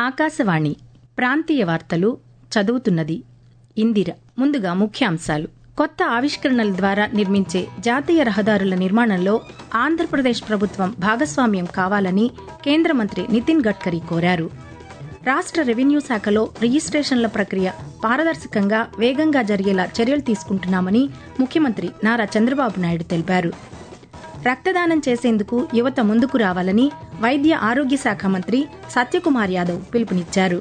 ఆకాశవాణి ప్రాంతీయ వార్తలు చదువుతున్నది ఇందిర ముందుగా ముఖ్యాంశాలు కొత్త ఆవిష్కరణల ద్వారా నిర్మించే జాతీయ రహదారుల నిర్మాణంలో ఆంధ్రప్రదేశ్ ప్రభుత్వం భాగస్వామ్యం కావాలని కేంద్ర మంత్రి నితిన్ గడ్కరీ కోరారు రాష్ట్ర రెవెన్యూ శాఖలో రిజిస్ట్రేషన్ల ప్రక్రియ పారదర్శకంగా వేగంగా జరిగేలా చర్యలు తీసుకుంటున్నామని ముఖ్యమంత్రి నారా చంద్రబాబు నాయుడు తెలిపారు రక్తదానం చేసేందుకు యువత ముందుకు రావాలని వైద్య ఆరోగ్య శాఖ మంత్రి సత్యకుమార్ యాదవ్ పిలుపునిచ్చారు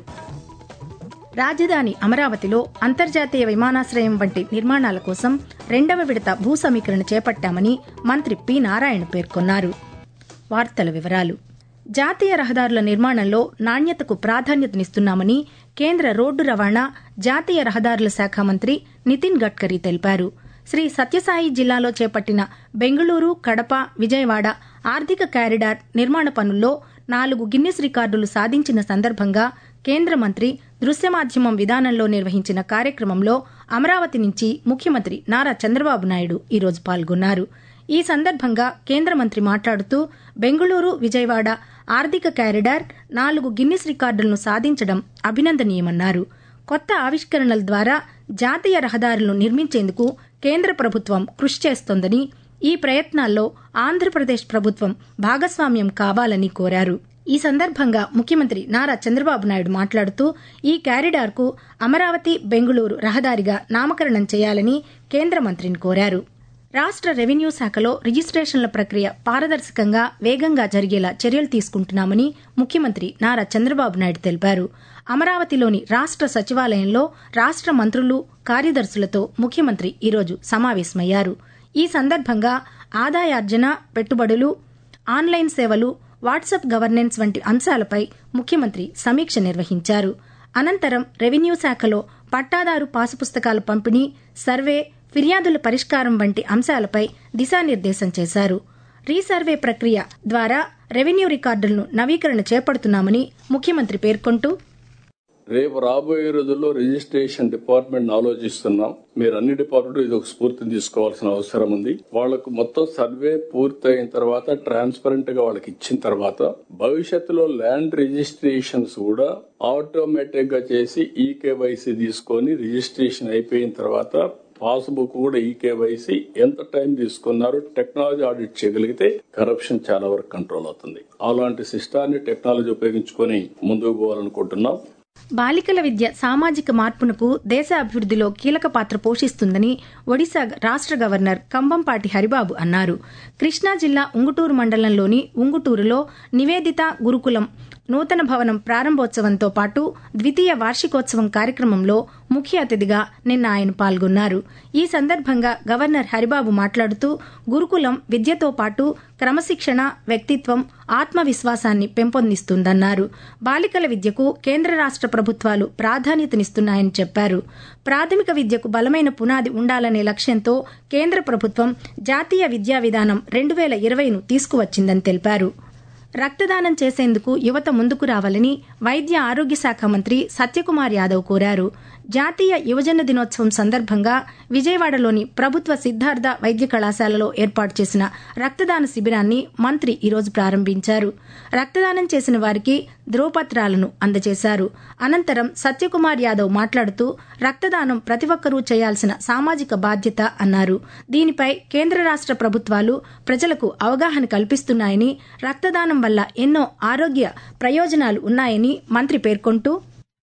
రాజధాని అమరావతిలో అంతర్జాతీయ విమానాశ్రయం వంటి నిర్మాణాల కోసం రెండవ విడత భూ సమీకరణ చేపట్టామని మంత్రి పి నారాయణ పేర్కొన్నారు వార్తల వివరాలు జాతీయ రహదారుల నిర్మాణంలో నాణ్యతకు ప్రాధాన్యతనిస్తున్నామని కేంద్ర రోడ్డు రవాణా జాతీయ రహదారుల శాఖ మంత్రి నితిన్ గడ్కరీ తెలిపారు శ్రీ సత్యసాయి జిల్లాలో చేపట్టిన బెంగళూరు కడప విజయవాడ ఆర్థిక కారిడార్ నిర్మాణ పనుల్లో నాలుగు గిన్నెస్ రికార్డులు సాధించిన సందర్భంగా కేంద్ర మంత్రి దృశ్య మాధ్యమం విధానంలో నిర్వహించిన కార్యక్రమంలో అమరావతి నుంచి ముఖ్యమంత్రి నారా చంద్రబాబు నాయుడు ఈరోజు పాల్గొన్నారు ఈ సందర్భంగా కేంద్ర మంత్రి మాట్లాడుతూ బెంగళూరు విజయవాడ ఆర్థిక కారిడార్ నాలుగు గిన్నిస్ రికార్డులను సాధించడం అభినందనీయమన్నారు కొత్త ఆవిష్కరణల ద్వారా జాతీయ రహదారులను నిర్మించేందుకు కేంద్ర ప్రభుత్వం కృషి చేస్తోందని ఈ ప్రయత్నాల్లో ఆంధ్రప్రదేశ్ ప్రభుత్వం భాగస్వామ్యం కావాలని కోరారు ఈ సందర్భంగా ముఖ్యమంత్రి నారా చంద్రబాబు నాయుడు మాట్లాడుతూ ఈ కారిడార్కు అమరావతి బెంగళూరు రహదారిగా నామకరణం చేయాలని కేంద్ర మంత్రిని కోరారు రాష్ట్ర రెవెన్యూ శాఖలో రిజిస్ట్రేషన్ల ప్రక్రియ పారదర్శకంగా వేగంగా జరిగేలా చర్యలు తీసుకుంటున్నామని ముఖ్యమంత్రి నారా చంద్రబాబు నాయుడు తెలిపారు అమరావతిలోని రాష్ట్ర సచివాలయంలో రాష్ట్ర మంత్రులు కార్యదర్శులతో ముఖ్యమంత్రి ఈరోజు సమావేశమయ్యారు ఈ సందర్భంగా ఆదాయార్జన పెట్టుబడులు ఆన్లైన్ సేవలు వాట్సాప్ గవర్నెన్స్ వంటి అంశాలపై ముఖ్యమంత్రి సమీక్ష నిర్వహించారు అనంతరం రెవెన్యూ శాఖలో పట్టాదారు పాసు పుస్తకాల పంపిణీ సర్వే ఫిర్యాదుల పరిష్కారం వంటి అంశాలపై దిశానిర్దేశం చేశారు రీసర్వే ప్రక్రియ ద్వారా రెవెన్యూ రికార్డులను నవీకరణ చేపడుతున్నామని ముఖ్యమంత్రి పేర్కొంటూ రేపు రాబోయే రోజుల్లో రిజిస్ట్రేషన్ డిపార్ట్మెంట్ ఆలోచిస్తున్నాం మీరు అన్ని డిపార్ట్మెంట్ ఇది ఒక స్ఫూర్తిని తీసుకోవాల్సిన అవసరం ఉంది వాళ్లకు మొత్తం సర్వే పూర్తయిన తర్వాత ట్రాన్స్పరెంట్ గా వాళ్ళకి ఇచ్చిన తర్వాత భవిష్యత్తులో ల్యాండ్ రిజిస్ట్రేషన్స్ కూడా ఆటోమేటిక్ గా చేసి ఈకేవైసీ తీసుకొని రిజిస్ట్రేషన్ అయిపోయిన తర్వాత పాస్బుక్ కూడా ఈకేవైసీ ఎంత టైం తీసుకున్నారు టెక్నాలజీ ఆడిట్ చేయగలిగితే కరప్షన్ చాలా వరకు కంట్రోల్ అవుతుంది అలాంటి సిస్టాన్ని టెక్నాలజీ ఉపయోగించుకొని ముందుకు పోవాలనుకుంటున్నాం బాలికల విద్య సామాజిక మార్పునకు దేశ అభివృద్దిలో కీలక పాత్ర పోషిస్తుందని ఒడిశా రాష్ట్ర గవర్నర్ కంబంపాటి హరిబాబు అన్నారు కృష్ణా జిల్లా ఉంగుటూరు మండలంలోని ఉంగుటూరులో నివేదిత గురుకులం నూతన భవనం ప్రారంభోత్సవంతో పాటు ద్వితీయ వార్షికోత్సవం కార్యక్రమంలో ముఖ్య అతిథిగా నిన్న ఆయన పాల్గొన్నారు ఈ సందర్భంగా గవర్నర్ హరిబాబు మాట్లాడుతూ గురుకులం విద్యతో పాటు క్రమశిక్షణ వ్యక్తిత్వం ఆత్మవిశ్వాసాన్ని పెంపొందిస్తుందన్నారు బాలికల విద్యకు కేంద్ర రాష్ట్ర ప్రభుత్వాలు ప్రాధాన్యతనిస్తున్నాయని చెప్పారు ప్రాథమిక విద్యకు బలమైన పునాది ఉండాలనే లక్ష్యంతో కేంద్ర ప్రభుత్వం జాతీయ విద్యా విధానం రెండు వేల ఇరవైను తీసుకువచ్చిందని తెలిపారు రక్తదానం చేసేందుకు యువత ముందుకు రావాలని వైద్య ఆరోగ్య శాఖ మంత్రి సత్యకుమార్ యాదవ్ కోరారు జాతీయ యువజన దినోత్సవం సందర్భంగా విజయవాడలోని ప్రభుత్వ సిద్ధార్థ వైద్య కళాశాలలో ఏర్పాటు చేసిన రక్తదాన శిబిరాన్ని మంత్రి ఈరోజు ప్రారంభించారు రక్తదానం చేసిన వారికి ధ్రువపత్రాలను అందజేశారు అనంతరం సత్యకుమార్ యాదవ్ మాట్లాడుతూ రక్తదానం ప్రతి ఒక్కరూ చేయాల్సిన సామాజిక బాధ్యత అన్నారు దీనిపై కేంద్ర రాష్ట్ర ప్రభుత్వాలు ప్రజలకు అవగాహన కల్పిస్తున్నాయని రక్తదానం వల్ల ఎన్నో ఆరోగ్య ప్రయోజనాలు ఉన్నాయని మంత్రి పేర్కొంటూ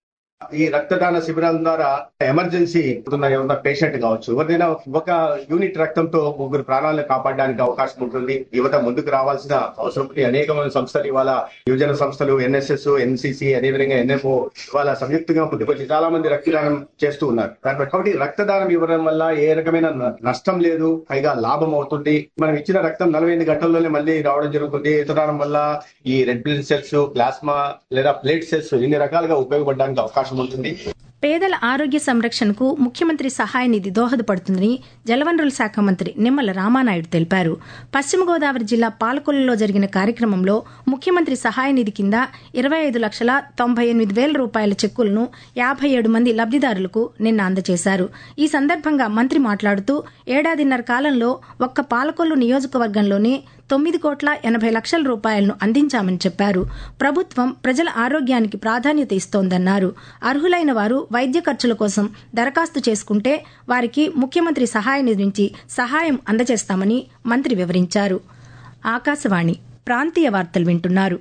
ఈ రక్తదాన శిబిరాల ద్వారా ఎమర్జెన్సీ ఉన్న పేషెంట్ కావచ్చు ఎవరిదైనా ఒక యూనిట్ రక్తంతో ముగ్గురు ప్రాణాలను కాపాడడానికి అవకాశం ఉంటుంది యువత ముందుకు రావాల్సిన అవసరం ఉంది అనేకమైన సంస్థలు ఇవాళ యువజన సంస్థలు ఎన్ఎస్ఎస్ ఎన్సిసి అదేవిధంగా ఎన్ఎఫ్ఓ ఇవాళ సంయుక్తంగా ముందుకొచ్చి చాలా మంది రక్తదానం చేస్తూ ఉన్నారు కాబట్టి రక్తదానం ఇవ్వడం వల్ల ఏ రకమైన నష్టం లేదు పైగా లాభం అవుతుంది మనం ఇచ్చిన రక్తం నలభై ఎనిమిది గంటల్లోనే మళ్ళీ రావడం జరుగుతుంది రక్తదానం వల్ల ఈ రెడ్ బ్లడ్ సెల్స్ ప్లాస్మా లేదా ప్లేట్ సెల్స్ ఇన్ని రకాలుగా ఉపయోగపడడానికి అవకాశం ఉంటుంది పేదల ఆరోగ్య సంరక్షణకు ముఖ్యమంత్రి సహాయ నిధి దోహదపడుతుందని జలవనరుల శాఖ మంత్రి నిమ్మల రామానాయుడు తెలిపారు పశ్చిమ గోదావరి జిల్లా పాలకొల్లులో జరిగిన కార్యక్రమంలో ముఖ్యమంత్రి సహాయ నిధి కింద ఇరవై ఐదు లక్షల తొంభై ఎనిమిది వేల రూపాయల చెక్కులను యాభై ఏడు మంది లబ్దిదారులకు నిన్న అందజేశారు ఈ సందర్భంగా మంత్రి మాట్లాడుతూ ఏడాదిన్నర కాలంలో ఒక్క పాలకొల్లు నియోజకవర్గంలోనే తొమ్మిది కోట్ల ఎనభై లక్షల రూపాయలను అందించామని చెప్పారు ప్రభుత్వం ప్రజల ఆరోగ్యానికి ప్రాధాన్యత ఇస్తోందన్నారు అర్హులైన వారు వైద్య ఖర్చుల కోసం దరఖాస్తు చేసుకుంటే వారికి ముఖ్యమంత్రి సహాయ నిధి నుంచి సహాయం అందజేస్తామని మంత్రి వివరించారు ఆకాశవాణి ప్రాంతీయ వార్తలు వింటున్నారు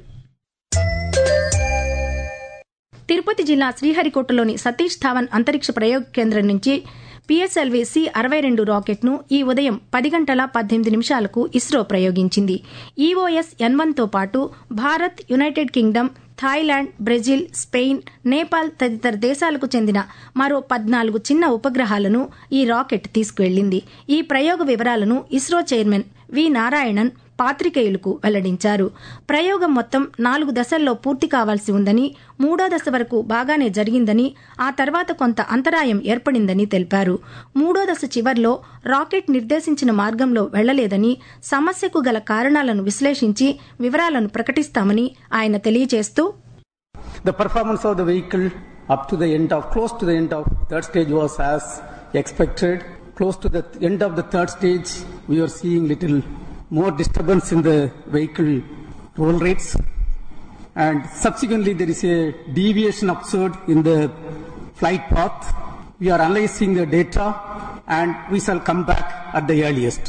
తిరుపతి జిల్లా శ్రీహరికోటలోని సతీష్ ధావన్ అంతరిక్ష ప్రయోగ కేంద్రం నుంచి పిఎస్ఎల్వి సి అరవై రెండు రాకెట్ను ఈ ఉదయం పది గంటల పద్దెనిమిది నిమిషాలకు ఇస్రో ప్రయోగించింది ఈఓఎస్ ఎన్ వన్తో పాటు Bharat United Kingdom Thailand Brazil Spain Nepal తదితర దేశాలకు చెందిన మరో పద్నాలుగు చిన్న ఉపగ్రహాలను ఈ రాకెట్ తీసుకువెళ్లింది ఈ ప్రయోగ వివరాలను ఇస్రో చైర్మన్ వి నారాయణన్ పాత్రికేయులకు వెల్లడించారు ప్రయోగం మొత్తం నాలుగు దశల్లో పూర్తి కావాల్సి ఉందని మూడో దశ వరకు బాగానే జరిగిందని ఆ తర్వాత కొంత అంతరాయం ఏర్పడిందని తెలిపారు మూడో దశ చివర్లో రాకెట్ నిర్దేశించిన మార్గంలో వెళ్లలేదని సమస్యకు గల కారణాలను విశ్లేషించి వివరాలను ప్రకటిస్తామని ఆయన తెలియజేస్తూ The performance of the vehicle up to the end of, close to the end of third stage was as expected. Close to the end of the third stage, we are seeing little more disturbance in the vehicle roll rates. And subsequently, there is a deviation observed in the flight path. We are analyzing the data and we shall come back at the earliest.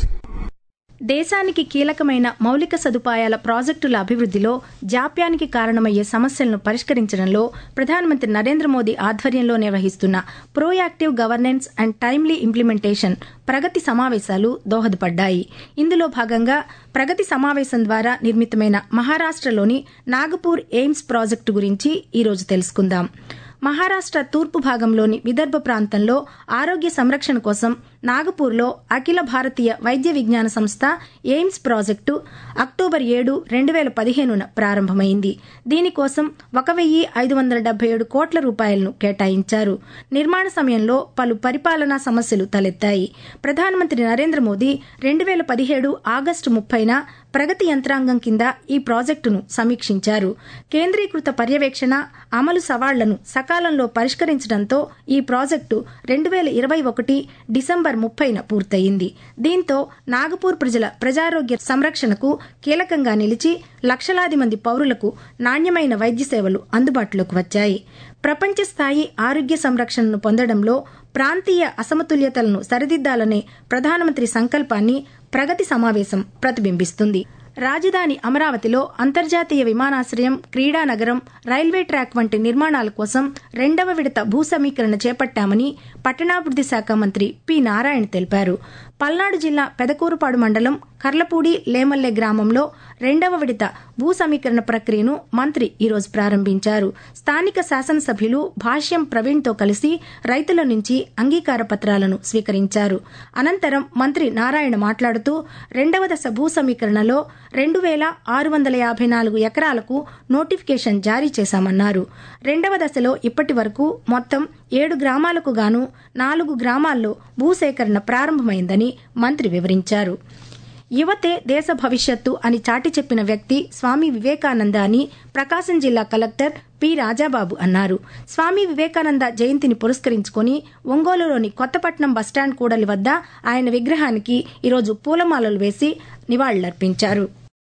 దేశానికి కీలకమైన మౌలిక సదుపాయాల ప్రాజెక్టుల అభివృద్దిలో జాప్యానికి కారణమయ్యే సమస్యలను పరిష్కరించడంలో ప్రధానమంత్రి నరేంద్ర మోదీ ఆధ్వర్యంలో నిర్వహిస్తున్న proactive governance and timely implementation Pragati సమావేశాలు దోహదపడ్డాయి ఇందులో భాగంగా ప్రగతి సమావేశం ద్వారా నిర్మితమైన మహారాష్టలోని నాగపూర్ ఎయిమ్స్ ప్రాజెక్టు గురించి ఈరోజు తెలుసుకుందాం మహారాష్ట తూర్పు భాగంలోని విదర్భ ప్రాంతంలో ఆరోగ్య సంరక్షణ కోసం నాగపూర్లో అఖిల భారతీయ వైద్య విజ్ఞాన సంస్థ ఎయిమ్స్ ప్రాజెక్టు అక్టోబర్ ఏడు రెండు వేల పదిహేనున ప్రారంభమైంది దీనికోసం ఒక వెయ్యి ఐదు వందల డెబ్బై ఏడు కోట్ల రూపాయలను కేటాయించారు నిర్మాణ సమయంలో పలు పరిపాలనా సమస్యలు తలెత్తాయి ప్రధానమంత్రి నరేంద్ర మోదీ రెండు వేల పదిహేడు ఆగస్టు ముప్పైన ప్రగతి యంత్రాంగం కింద ఈ ప్రాజెక్టును సమీక్షించారు కేంద్రీకృత పర్యవేక్షణ అమలు సవాళ్లను సకాలంలో పరిష్కరించడంతో ఈ ప్రాజెక్టు రెండు వేల ఇరవై ఒకటి డిసెంబర్ ముప్పైన పూర్తయింది దీంతో నాగపూర్ ప్రజల ప్రజారోగ్య సంరక్షణకు కీలకంగా నిలిచి లక్షలాది మంది పౌరులకు నాణ్యమైన వైద్య సేవలు అందుబాటులోకి వచ్చాయి ప్రపంచ స్థాయి ఆరోగ్య సంరక్షణను పొందడంలో ప్రాంతీయ అసమతుల్యతలను సరిదిద్దాలనే ప్రధానమంత్రి సంకల్పాన్ని ప్రగతి సమావేశం ప్రతిబింబిస్తుంది రాజధాని అమరావతిలో అంతర్జాతీయ విమానాశ్రయం క్రీడా నగరం రైల్వే ట్రాక్ వంటి నిర్మాణాల కోసం రెండవ విడత భూ సమీకరణ చేపట్టామని పట్టణాభివృద్ది శాఖ మంత్రి పి నారాయణ తెలిపారు పల్నాడు జిల్లా పెదకూరుపాడు మండలం కర్లపూడి లేమల్లె గ్రామంలో రెండవ విడత భూ సమీకరణ ప్రక్రియను మంత్రి ఈరోజు ప్రారంభించారు స్థానిక శాసనసభ్యులు భాష్యం ప్రవీణ్తో కలిసి రైతుల నుంచి అంగీకార పత్రాలను స్వీకరించారు అనంతరం మంత్రి నారాయణ మాట్లాడుతూ రెండవ దశ భూ సమీకరణలో రెండు వేల ఆరు వందల యాభై నాలుగు ఎకరాలకు నోటిఫికేషన్ జారీ చేశామన్నారు రెండవ దశలో ఇప్పటి వరకు మొత్తం ఏడు గ్రామాలకు గాను నాలుగు గ్రామాల్లో భూసేకరణ ప్రారంభమైందని మంత్రి వివరించారు యువతే దేశ భవిష్యత్తు అని చాటి చెప్పిన వ్యక్తి స్వామి వివేకానంద అని ప్రకాశం జిల్లా కలెక్టర్ పి రాజాబాబు అన్నారు స్వామి వివేకానంద జయంతిని పురస్కరించుకుని ఒంగోలులోని కొత్తపట్నం బస్టాండ్ కూడలి వద్ద ఆయన విగ్రహానికి ఈరోజు పూలమాలలు వేసి నివాళులర్పించారు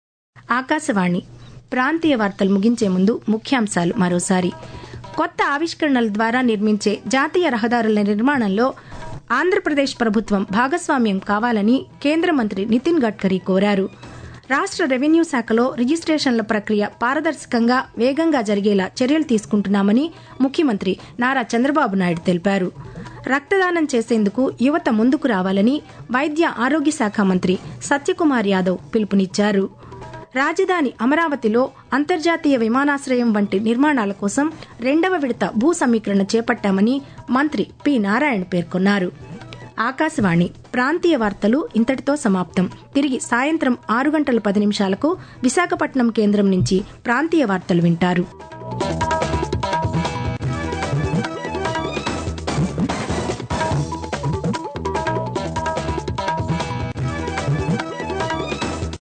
ఆకాశవాణి ప్రాంతీయ వార్తలు ముగించే ముందు ముఖ్యాంశాలు మరోసారి కొత్త ఆవిష్కరణల ద్వారా నిర్మించే జాతీయ రహదారుల నిర్మాణంలో ఆంధ్రప్రదేశ్ ప్రభుత్వం భాగస్వామ్యం కావాలని కేంద్ర మంత్రి నితిన్ గడ్కరీ కోరారు రాష్ట్ర రెవెన్యూ శాఖలో రిజిస్ట్రేషన్ల ప్రక్రియ పారదర్శకంగా వేగంగా జరిగేలా చర్యలు తీసుకుంటున్నామని ముఖ్యమంత్రి నారా చంద్రబాబు నాయుడు తెలిపారు రక్తదానం చేసేందుకు యువత ముందుకు రావాలని వైద్య ఆరోగ్య శాఖ మంత్రి సత్యకుమార్ యాదవ్ పిలుపునిచ్చారు రాజధాని అమరావతిలో అంతర్జాతీయ విమానాశ్రయం వంటి నిర్మాణాల కోసం రెండవ విడత భూ సమీకరణ చేపట్టామని మంత్రి పి నారాయణ పేర్కొన్నారు ఆకాశవాణి ప్రాంతీయ వార్తలు ఇంతటితో సమాప్తం తిరిగి సాయంత్రం ఆరు గంటల పది నిమిషాలకు విశాఖపట్నం కేంద్రం నుంచి ప్రాంతీయ వార్తలు వింటారు